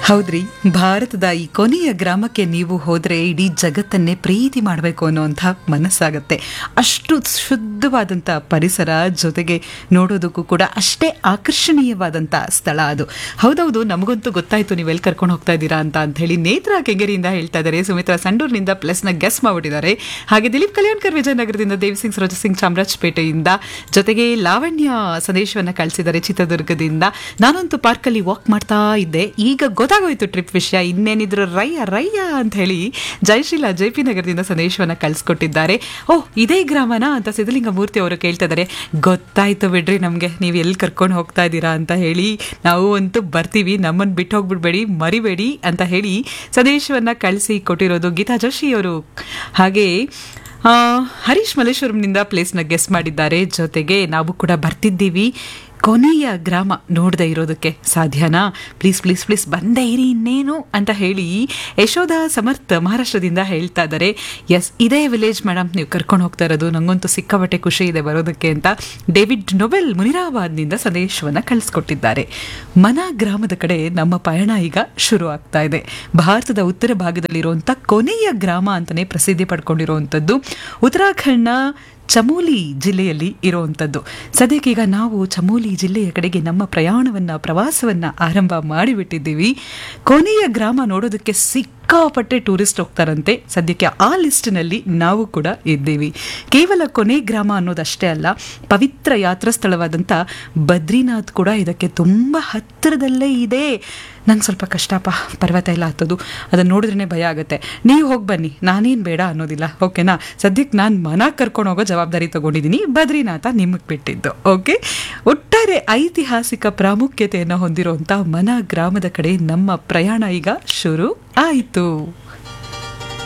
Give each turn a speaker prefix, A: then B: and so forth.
A: ಹೌದ್ರಿ ಭಾರತದ ಈ ಕೊನೆಯ ಗ್ರಾಮಕ್ಕೆ ನೀವು ಹೋದ್ರೆ ಇಡೀ ಜಗತ್ತನ್ನೇ ಪ್ರೀತಿ ಮಾಡಬೇಕು ಅನ್ನೋಂಥ ಮನಸ್ಸಾಗತ್ತೆ ಅಷ್ಟು ಶುದ್ಧವಾದಂಥ ಪರಿಸರ ಜೊತೆಗೆ ನೋಡೋದಕ್ಕೂ ಕೂಡ ಅಷ್ಟೇ ಆಕರ್ಷಣೀಯವಾದಂಥ ಸ್ಥಳ ಅದು ಹೌದೌದು ನಮಗಂತೂ ಗೊತ್ತಾಯ್ತು ನೀವು ಎಲ್ಲಿ ಕರ್ಕೊಂಡು ಹೋಗ್ತಾ ಇದ್ದೀರಾ ಅಂತ ಅಂತ ಹೇಳಿ ನೇತ್ರ ಕೆಂಗೇರಿಯಿಂದ ಹೇಳ್ತಾ ಇದ್ದಾರೆ ಸುಮಿತ್ರಾ ಸಂಡೂರಿನಿಂದ ಪ್ಲಸ್ನ ಗೆಸ್ ಮಾಡಿಬಿಟ್ಟಿದ್ದಾರೆ ಹಾಗೆ ದಿಲೀಪ್ ಕಲ್ಯಾಣ್ಕರ್ ವಿಜಯನಗರದಿಂದ ದೇವಿಸಿಂಗ್ ಸರೋಜ ಸಿಂಗ್ ಚಾಮರಾಜಪೇಟೆಯಿಂದ ಜೊತೆಗೆ ಲಾವಣ್ಯ ಸಂದೇಶವನ್ನು ಕಳಿಸಿದ್ದಾರೆ ಚಿತ್ರದುರ್ಗದಿಂದ ನಾನಂತೂ ಪಾರ್ಕಲ್ಲಿ ವಾಕ್ ಮಾಡ್ತಾ ಇದ್ದೆ ಈಗ ಗೊತ್ತಾಗೋಯ್ತು ಟ್ರಿಪ್ ವಿಷಯ ಇನ್ನೇನಿದ್ರು ರಯ್ಯ ರಯ್ಯ ಅಂತ ಹೇಳಿ ಜಯಶೀಲ ಜೆ ಪಿ ನಗರದಿಂದ ಸಂದೇಶವನ್ನು ಕಳಿಸ್ಕೊಟ್ಟಿದ್ದಾರೆ ಓಹ್ ಇದೇ ಗ್ರಾಮನ ಅಂತ ಸಿದ್ಧಲಿಂಗ ಮೂರ್ತಿ ಅವರು ಕೇಳ್ತಾ ಇದ್ದಾರೆ ಗೊತ್ತಾಯ್ತು ಬಿಡ್ರಿ ನಮಗೆ ನೀವು ಎಲ್ಲಿ ಕರ್ಕೊಂಡು ಹೋಗ್ತಾ ಇದ್ದೀರಾ ಅಂತ ಹೇಳಿ ನಾವು ಅಂತೂ ಬರ್ತೀವಿ ನಮ್ಮನ್ನು ಬಿಟ್ಟು ಹೋಗ್ಬಿಡ್ಬೇಡಿ ಮರಿಬೇಡಿ ಅಂತ ಹೇಳಿ ಸಂದೇಶವನ್ನು ಕಳಿಸಿ ಕೊಟ್ಟಿರೋದು ಗೀತಾ ಜೋಶಿ ಅವರು ಹಾಗೆ ಆ, ಹರೀಶ್ ಮಲ್ಲೇಶ್ವರಂನಿಂದ ಪ್ಲೇಸ್ನ ಗೆಸ್ ಮಾಡಿದ್ದಾರೆ ಜೊತೆಗೆ ನಾವು ಕೂಡ ಬರ್ತಿದ್ದೀವಿ ಕೊನೆಯ ಗ್ರಾಮ ನೋಡದೆ ಇರೋದಕ್ಕೆ ಸಾಧ್ಯನಾ ಪ್ಲೀಸ್ ಪ್ಲೀಸ್ ಪ್ಲೀಸ್ ಬಂದೇ ಇರಿ ಇನ್ನೇನು ಅಂತ ಹೇಳಿ ಯಶೋಧ ಸಮರ್ಥ ಮಹಾರಾಷ್ಟ್ರದಿಂದ ಹೇಳ್ತಾ ಇದ್ದಾರೆ ಎಸ್ ಇದೇ ವಿಲೇಜ್ ಮೇಡಮ್ ನೀವು ಕರ್ಕೊಂಡು ಹೋಗ್ತಾ ಇರೋದು ನಂಗಂತೂ ಸಿಕ್ಕಾಪಟ್ಟೆ ಖುಷಿ ಇದೆ ಬರೋದಕ್ಕೆ ಅಂತ ಡೇವಿಡ್ ನೊಬೆಲ್ ಮುನಿರಾಬಾದ್ನಿಂದ ಸಂದೇಶವನ್ನು ಕಳಿಸ್ಕೊಟ್ಟಿದ್ದಾರೆ ಮನ ಗ್ರಾಮದ ಕಡೆ ನಮ್ಮ ಪಯಣ ಈಗ ಶುರು ಆಗ್ತಾ ಇದೆ ಭಾರತದ ಉತ್ತರ ಭಾಗದಲ್ಲಿರುವಂಥ ಕೊನೆಯ ಗ್ರಾಮ ಅಂತಲೇ ಪ್ರಸಿದ್ಧಿ ಪಡ್ಕೊಂಡಿರುವಂಥದ್ದು ಉತ್ತರಾಖಂಡ್ನ ಚಮೋಲಿ ಜಿಲ್ಲೆಯಲ್ಲಿ ಇರುವಂಥದ್ದು ಸದ್ಯಕ್ಕೀಗ ನಾವು ಚಮೋಲಿ ಜಿಲ್ಲೆಯ ಕಡೆಗೆ ನಮ್ಮ ಪ್ರಯಾಣವನ್ನು ಪ್ರವಾಸವನ್ನು ಆರಂಭ ಮಾಡಿಬಿಟ್ಟಿದ್ದೀವಿ ಕೊನೆಯ ಗ್ರಾಮ ನೋಡೋದಕ್ಕೆ ಸಿಕ್ಕಾಪಟ್ಟೆ ಟೂರಿಸ್ಟ್ ಹೋಗ್ತಾರಂತೆ ಸದ್ಯಕ್ಕೆ ಆ ಲಿಸ್ಟ್ನಲ್ಲಿ ನಾವು ಕೂಡ ಇದ್ದೀವಿ ಕೇವಲ ಕೊನೆ ಗ್ರಾಮ ಅನ್ನೋದಷ್ಟೇ ಅಲ್ಲ ಪವಿತ್ರ ಯಾತ್ರಾ ಸ್ಥಳವಾದಂಥ ಬದ್ರಿನಾಥ್ ಕೂಡ ಇದಕ್ಕೆ ತುಂಬ ಹತ್ತಿರದಲ್ಲೇ ಇದೆ ನಂಗೆ ಸ್ವಲ್ಪ ಕಷ್ಟಪ್ಪ ಪರ್ವತ ಎಲ್ಲ ಹತ್ತೋದು ಅದನ್ನು ನೋಡಿದ್ರೇ ಭಯ ಆಗುತ್ತೆ ನೀವು ಹೋಗಿ ಬನ್ನಿ ನಾನೇನು ಬೇಡ ಅನ್ನೋದಿಲ್ಲ ಓಕೆನಾ ಸದ್ಯಕ್ಕೆ ನಾನು ಮನ ಕರ್ಕೊಂಡು ಹೋಗೋ ಜವಾಬ್ದಾರಿ ತಗೊಂಡಿದ್ದೀನಿ ಬದ್ರಿನಾಥ ನಿಮಗೆ ಬಿಟ್ಟಿದ್ದು ಓಕೆ ಒಟ್ಟಾರೆ ಐತಿಹಾಸಿಕ ಪ್ರಾಮುಖ್ಯತೆಯನ್ನು ಹೊಂದಿರುವಂಥ ಮನ ಗ್ರಾಮದ ಕಡೆ ನಮ್ಮ ಪ್ರಯಾಣ ಈಗ ಶುರು ಆಯಿತು